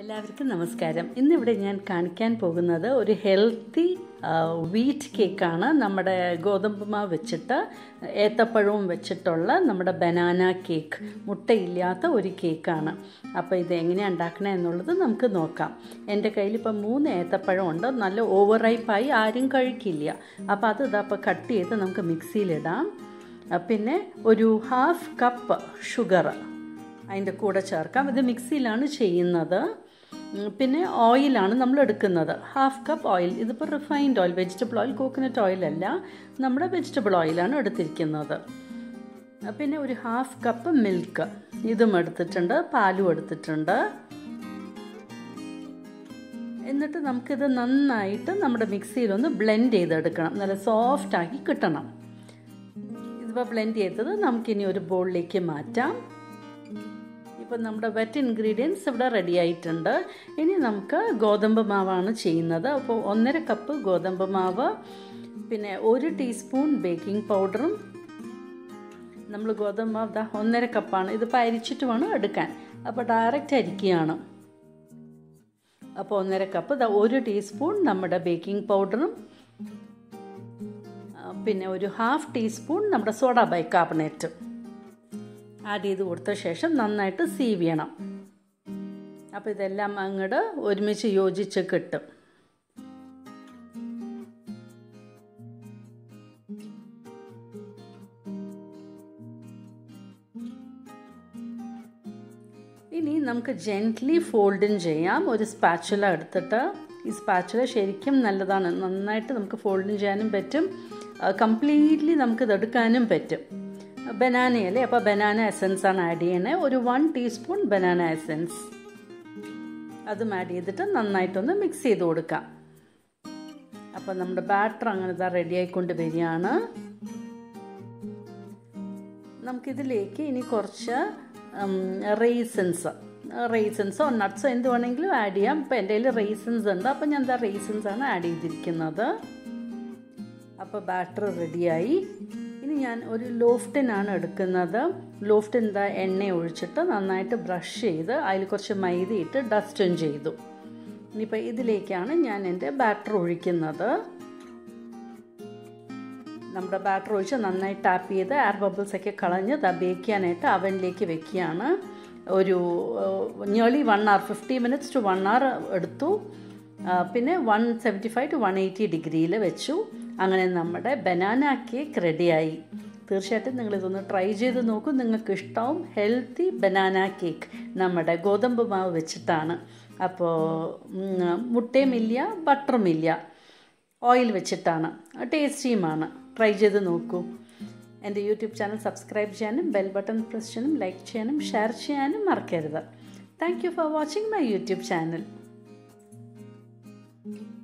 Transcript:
എല്ലാവർക്കും നമസ്കാരം ഇന്നിവിടെ ഞാൻ കാണിക്കാൻ പോകുന്നത് ഒരു ഹെൽത്തി വീറ്റ് കേക്കാണ് നമ്മുടെ ഗോതമ്പ് മാവ് വെച്ചിട്ട് ഏത്തപ്പഴവും വെച്ചിട്ടുള്ള നമ്മുടെ ബനാന കേക്ക് മുട്ടയില്ലാത്ത ഒരു കേക്കാണ് അപ്പോൾ ഇത് എങ്ങനെയാണ് ഉണ്ടാക്കണേ എന്നുള്ളത് നമുക്ക് നോക്കാം എൻ്റെ കയ്യിൽ ഇപ്പം മൂന്ന് ഏത്തപ്പഴം ഉണ്ട് നല്ല ഓവർ റൈപ്പായി ആരും കഴിക്കില്ല അപ്പോൾ അത് ഇതപ്പോൾ കട്ട് ചെയ്ത് നമുക്ക് മിക്സിയിലിടാം പിന്നെ ഒരു ഹാഫ് കപ്പ് ഷുഗർ അതിൻ്റെ കൂടെ ചേർക്കാം ഇത് മിക്സിയിലാണ് ചെയ്യുന്നത് പിന്നെ ഓയിലാണ് നമ്മൾ എടുക്കുന്നത് ഹാഫ് കപ്പ് ഓയിൽ ഇതിപ്പോൾ refined oil vegetable oil coconut ഓയിലല്ല നമ്മുടെ വെജിറ്റബിൾ ഓയിലാണ് എടുത്തിരിക്കുന്നത് പിന്നെ ഒരു ഹാഫ് കപ്പ് മിൽക്ക് ഇതും എടുത്തിട്ടുണ്ട് പാലും എടുത്തിട്ടുണ്ട് എന്നിട്ട് നമുക്കിത് നന്നായിട്ട് നമ്മുടെ മിക്സിയിലൊന്ന് ബ്ലെൻഡ് ചെയ്തെടുക്കണം നല്ല സോഫ്റ്റാക്കി കിട്ടണം ഇതിപ്പോൾ ബ്ലെൻഡ് ചെയ്തത് നമുക്കിനി ഒരു ബോളിലേക്ക് മാറ്റാം ഇപ്പം നമ്മുടെ വെറ്റ് ഇൻഗ്രീഡിയൻസ് ഇവിടെ റെഡി ആയിട്ടുണ്ട് ഇനി നമുക്ക് ഗോതമ്പ് മാവാണ് ചെയ്യുന്നത് അപ്പോൾ ഒന്നര കപ്പ് ഗോതമ്പ് മാവ് പിന്നെ ഒരു ടീസ്പൂൺ ബേക്കിംഗ് പൗഡറും നമ്മൾ ഗോതമ്പ് മാവ് ദാ ഒന്നര കപ്പാണ് ഇതിപ്പോൾ അരിച്ചിട്ട് വേണം എടുക്കാൻ അപ്പോൾ ഡയറക്റ്റ് അരിക്കുകയാണ് അപ്പോൾ ഒന്നര കപ്പ് ദാ ഒരു ടീസ്പൂൺ നമ്മുടെ ബേക്കിംഗ് പൗഡറും പിന്നെ ഒരു ഹാഫ് ടീസ്പൂൺ നമ്മുടെ സോഡ ബൈകാർബണേറ്റ് ആഡ് ചെയ്ത് കൊടുത്ത ശേഷം നന്നായിട്ട് സീവ് ചെയ്യണം അപ്പോൾ ഇതെല്ലാം അങ്ങോട്ട് ഒരുമിച്ച് യോജിച്ച് കിട്ടും ഇനി നമുക്ക് ജെൻറ്റ്ലി ഫോൾഡിൻ ചെയ്യാം ഒരു സ്പാച്ചുല എടുത്തിട്ട് ഈ സ്പാച്ചുല ശരിക്കും നല്ലതാണ് നന്നായിട്ട് നമുക്ക് ഫോൾഡിൻ ചെയ്യാനും പറ്റും കംപ്ലീറ്റ്ലി നമുക്ക് ഇതെടുക്കാനും പറ്റും ബനാനയല്ലേ അപ്പോൾ ബനാന എസൻസ് ആണ് ആഡ് ചെയ്യണേ ഒരു വൺ ടീസ്പൂൺ ബനാന എസൻസ് അതും ആഡ് ചെയ്തിട്ട് നന്നായിട്ടൊന്ന് മിക്സ് ചെയ്ത് കൊടുക്കാം അപ്പോൾ നമ്മുടെ ബാറ്റർ അങ്ങനെ ഇതാ റെഡി ആയിക്കൊണ്ട് വരികയാണ് നമുക്കിതിലേക്ക് ഇനി കുറച്ച് റേസൻസ് റേസൻസോ നട്ട്സോ എന്ത് വേണമെങ്കിലും ആഡ് ചെയ്യാം ഇപ്പോൾ എൻ്റെ കയ്യിൽ റേസൻസ് ഉണ്ട് അപ്പോൾ ഞാൻ എന്താ റേസൻസ് ആണ് ആഡ് ചെയ്തിരിക്കുന്നത് അപ്പോൾ ബാറ്റർ റെഡിയായി ഇനി ഞാൻ ഒരു ലോഫ്റ്റിനാണ് എടുക്കുന്നത് ലോഫ്റ്റിൻ എന്താ എണ്ണ ഒഴിച്ചിട്ട് നന്നായിട്ട് ബ്രഷ് ചെയ്ത് അതിൽ കുറച്ച് മൈദ ഇട്ട് ഡസ്റ്റും ചെയ്തു ഇനിയിപ്പോൾ ഇതിലേക്കാണ് ഞാൻ എൻ്റെ ബാറ്റർ ഒഴിക്കുന്നത് നമ്മുടെ ബാറ്റർ ഒഴിച്ച് നന്നായി ടാപ്പ് ചെയ്ത് എയർ ബബിൾസ് ഒക്കെ കളഞ്ഞ് ദ ബേക്ക് ചെയ്യാനായിട്ട് അവനിലേക്ക് വെക്കുകയാണ് ഒരു nearly one hour fifty minutes to one hour എടുത്തു പിന്നെ one seventy five to one eighty ഡിഗ്രിയിൽ വെച്ചു അങ്ങനെ നമ്മുടെ ബനാന കേക്ക് റെഡിയായി തീർച്ചയായിട്ടും നിങ്ങളിതൊന്ന് ട്രൈ ചെയ്ത് നോക്കൂ നിങ്ങൾക്ക് ഇഷ്ടവും ഹെൽത്തി ബനാന കേക്ക് നമ്മുടെ ഗോതമ്പ് മാവ് വെച്ചിട്ടാണ് അപ്പോൾ മുട്ടയുമില്ല ബട്ടറുമില്ല ഓയിൽ വെച്ചിട്ടാണ് ടേസ്റ്റിയുമാണ് ട്രൈ ചെയ്ത് നോക്കൂ എൻ്റെ യൂട്യൂബ് ചാനൽ സബ്സ്ക്രൈബ് ചെയ്യാനും ബെൽ ബട്ടൺ പ്രസ് ചെയ്യാനും ലൈക്ക് ചെയ്യാനും ഷെയർ ചെയ്യാനും മറക്കരുത് thank you for watching my YouTube channel